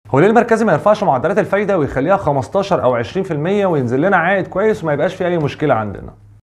هو ليه المركزي ما يرفعش معدلات الفايده ويخليها 15 او 20% وينزل لنا عائد كويس وما يبقاش في اي مشكله عندنا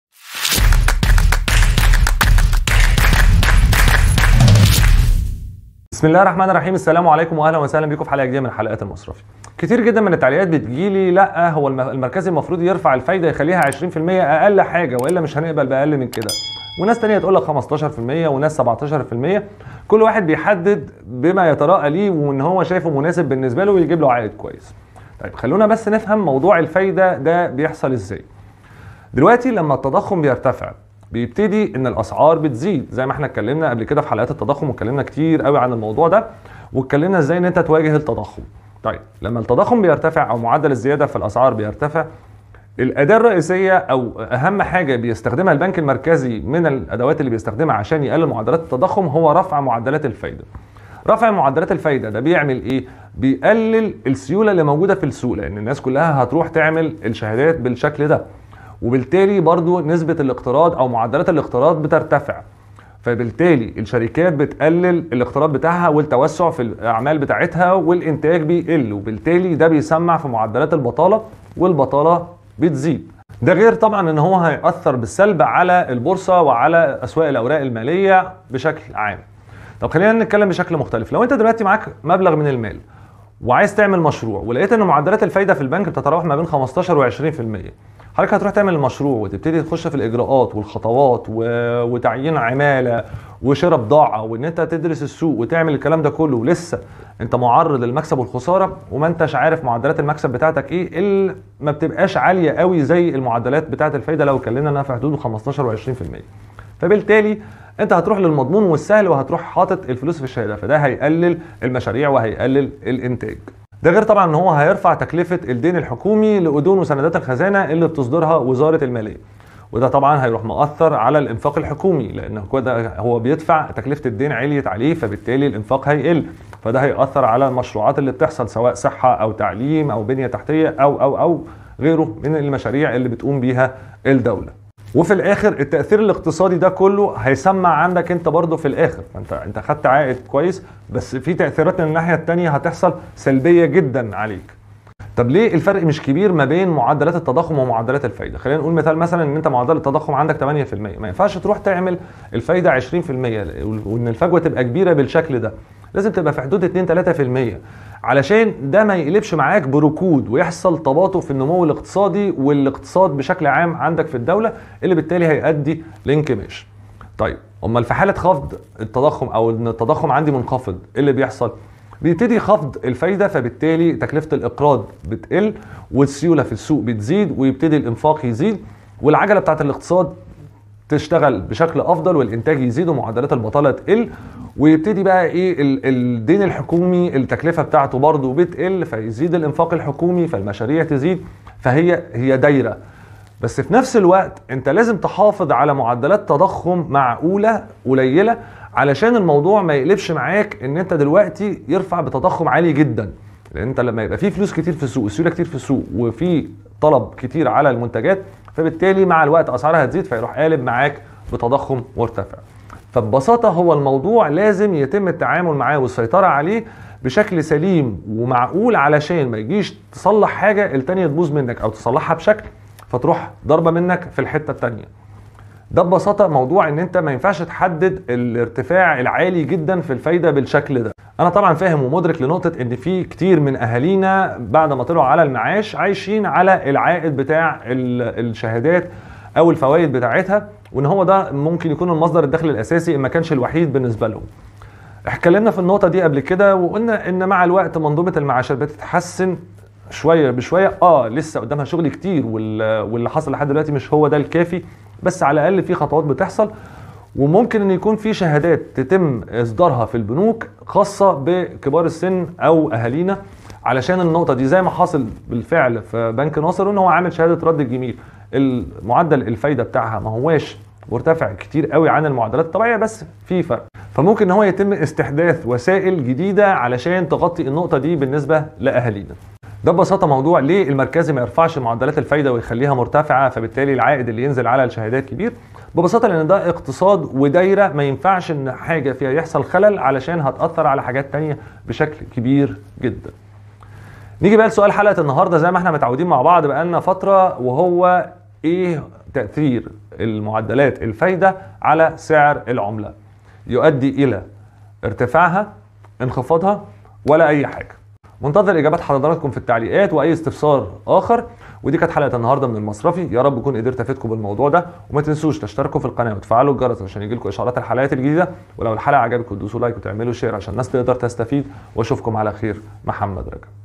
بسم الله الرحمن الرحيم السلام عليكم واهلا وسهلا بكم في حلقه جديده من حلقات المصرفي كتير جدا من التعليقات بتجيلي لا هو الم- المركزي المفروض يرفع الفايده يخليها 20% اقل حاجه والا مش هنقبل باقل من كده وناس تانية تقول لك 15% وناس 17% كل واحد بيحدد بما يتراءى ليه وان هو شايفه مناسب بالنسبه له ويجيب له عائد كويس طيب خلونا بس نفهم موضوع الفايده ده بيحصل ازاي دلوقتي لما التضخم بيرتفع بيبتدي ان الاسعار بتزيد زي ما احنا اتكلمنا قبل كده في حلقات التضخم واتكلمنا كتير قوي عن الموضوع ده واتكلمنا ازاي ان انت تواجه التضخم طيب لما التضخم بيرتفع او معدل الزياده في الاسعار بيرتفع الاداه الرئيسيه او اهم حاجه بيستخدمها البنك المركزي من الادوات اللي بيستخدمها عشان يقلل معدلات التضخم هو رفع معدلات الفايده رفع معدلات الفايده ده بيعمل ايه بيقلل السيوله اللي موجوده في السوق لان الناس كلها هتروح تعمل الشهادات بالشكل ده وبالتالي برضو نسبه الاقتراض او معدلات الاقتراض بترتفع فبالتالي الشركات بتقلل الاقتراض بتاعها والتوسع في الاعمال بتاعتها والانتاج بيقل وبالتالي ده بيسمع في معدلات البطاله والبطاله بتزيد ده غير طبعا ان هو هيأثر بالسلب على البورصه وعلى اسواق الاوراق الماليه بشكل عام طب خلينا نتكلم بشكل مختلف لو انت دلوقتي معاك مبلغ من المال وعايز تعمل مشروع ولقيت ان معدلات الفايده في البنك بتتراوح ما بين 15 و20% حضرتك هتروح تعمل المشروع وتبتدي تخش في الاجراءات والخطوات و... وتعيين عماله وشراء بضاعه وان انت تدرس السوق وتعمل الكلام ده كله ولسه انت معرض للمكسب والخساره وما انتش عارف معدلات المكسب بتاعتك ايه اللي ما بتبقاش عاليه قوي زي المعدلات بتاعه الفايده لو اتكلمنا انها في حدود 15 و20% فبالتالي انت هتروح للمضمون والسهل وهتروح حاطط الفلوس في الشهاده فده هيقلل المشاريع وهيقلل الانتاج ده غير طبعا ان هو هيرفع تكلفه الدين الحكومي لاذون وسندات الخزانه اللي بتصدرها وزاره الماليه وده طبعا هيروح مؤثر على الانفاق الحكومي لان كده هو بيدفع تكلفه الدين عليت عليه فبالتالي الانفاق هيقل فده هيأثر على المشروعات اللي بتحصل سواء صحه او تعليم او بنيه تحتيه او او او غيره من المشاريع اللي بتقوم بيها الدوله وفي الاخر التاثير الاقتصادي ده كله هيسمع عندك انت برضه في الاخر فانت انت خدت عائد كويس بس في تاثيرات من الناحيه الثانيه هتحصل سلبيه جدا عليك طب ليه الفرق مش كبير ما بين معدلات التضخم ومعدلات الفايده خلينا نقول مثال مثلا ان انت معدل التضخم عندك 8% ما ينفعش تروح تعمل الفايده 20% وان الفجوه تبقى كبيره بالشكل ده لازم تبقى في حدود 2 3% علشان ده ما يقلبش معاك بركود ويحصل تباطؤ في النمو الاقتصادي والاقتصاد بشكل عام عندك في الدوله اللي بالتالي هيؤدي لانكماش. طيب امال في حاله خفض التضخم او ان التضخم عندي منخفض ايه اللي بيحصل؟ بيبتدي خفض الفايده فبالتالي تكلفه الاقراض بتقل والسيوله في السوق بتزيد ويبتدي الانفاق يزيد والعجله بتاعت الاقتصاد تشتغل بشكل افضل والانتاج يزيد ومعدلات البطاله تقل ويبتدي بقى ايه ال- الدين الحكومي التكلفه بتاعته برضه بتقل فيزيد الانفاق الحكومي فالمشاريع تزيد فهي هي دايره بس في نفس الوقت انت لازم تحافظ على معدلات تضخم معقوله قليله علشان الموضوع ما يقلبش معاك ان انت دلوقتي يرفع بتضخم عالي جدا لان انت لما يبقى في فلوس كتير في السوق سيوله كتير في السوق وفي طلب كتير على المنتجات فبالتالي مع الوقت اسعارها هتزيد فيروح قالب معاك بتضخم مرتفع فببساطه هو الموضوع لازم يتم التعامل معاه والسيطره عليه بشكل سليم ومعقول علشان ما يجيش تصلح حاجه التانيه تبوظ منك او تصلحها بشكل فتروح ضربه منك في الحته التانيه ده ببساطه موضوع ان انت ما ينفعش تحدد الارتفاع العالي جدا في الفايده بالشكل ده انا طبعا فاهم ومدرك لنقطه ان في كتير من اهالينا بعد ما طلعوا على المعاش عايشين على العائد بتاع ال- الشهادات او الفوائد بتاعتها وان هو ده ممكن يكون المصدر الدخل الاساسي ان ما كانش الوحيد بالنسبه لهم اتكلمنا في النقطه دي قبل كده وقلنا ان مع الوقت منظومه المعاشات بتتحسن شويه بشويه اه لسه قدامها شغل كتير وال- واللي حصل لحد دلوقتي مش هو ده الكافي بس على الاقل في خطوات بتحصل وممكن ان يكون في شهادات تتم اصدارها في البنوك خاصه بكبار السن او اهالينا علشان النقطه دي زي ما حاصل بالفعل في بنك ناصر ان هو عامل شهاده رد الجميل المعدل الفايده بتاعها ما هواش مرتفع كتير قوي عن المعدلات الطبيعيه بس في فرق فممكن ان هو يتم استحداث وسائل جديده علشان تغطي النقطه دي بالنسبه لاهالينا ده ببساطه موضوع ليه المركزي ما يرفعش معدلات الفايده ويخليها مرتفعه فبالتالي العائد اللي ينزل على الشهادات كبير ببساطه لان ده اقتصاد ودايره ما ينفعش ان حاجه فيها يحصل خلل علشان هتاثر على حاجات تانية بشكل كبير جدا نيجي بقى لسؤال حلقه النهارده زي ما احنا متعودين مع بعض بقالنا فتره وهو ايه تاثير المعدلات الفايده على سعر العمله يؤدي الى ارتفاعها انخفاضها ولا اي حاجه منتظر اجابات حضراتكم في التعليقات واي استفسار اخر ودي كانت حلقه النهارده من المصرفي يا رب اكون قدرت افيدكم بالموضوع ده وما تنسوش تشتركوا في القناه وتفعلوا الجرس عشان يجيلكم اشعارات الحلقات الجديده ولو الحلقه عجبتكم تدوسوا لايك وتعملوا شير عشان الناس تقدر تستفيد واشوفكم على خير محمد رجب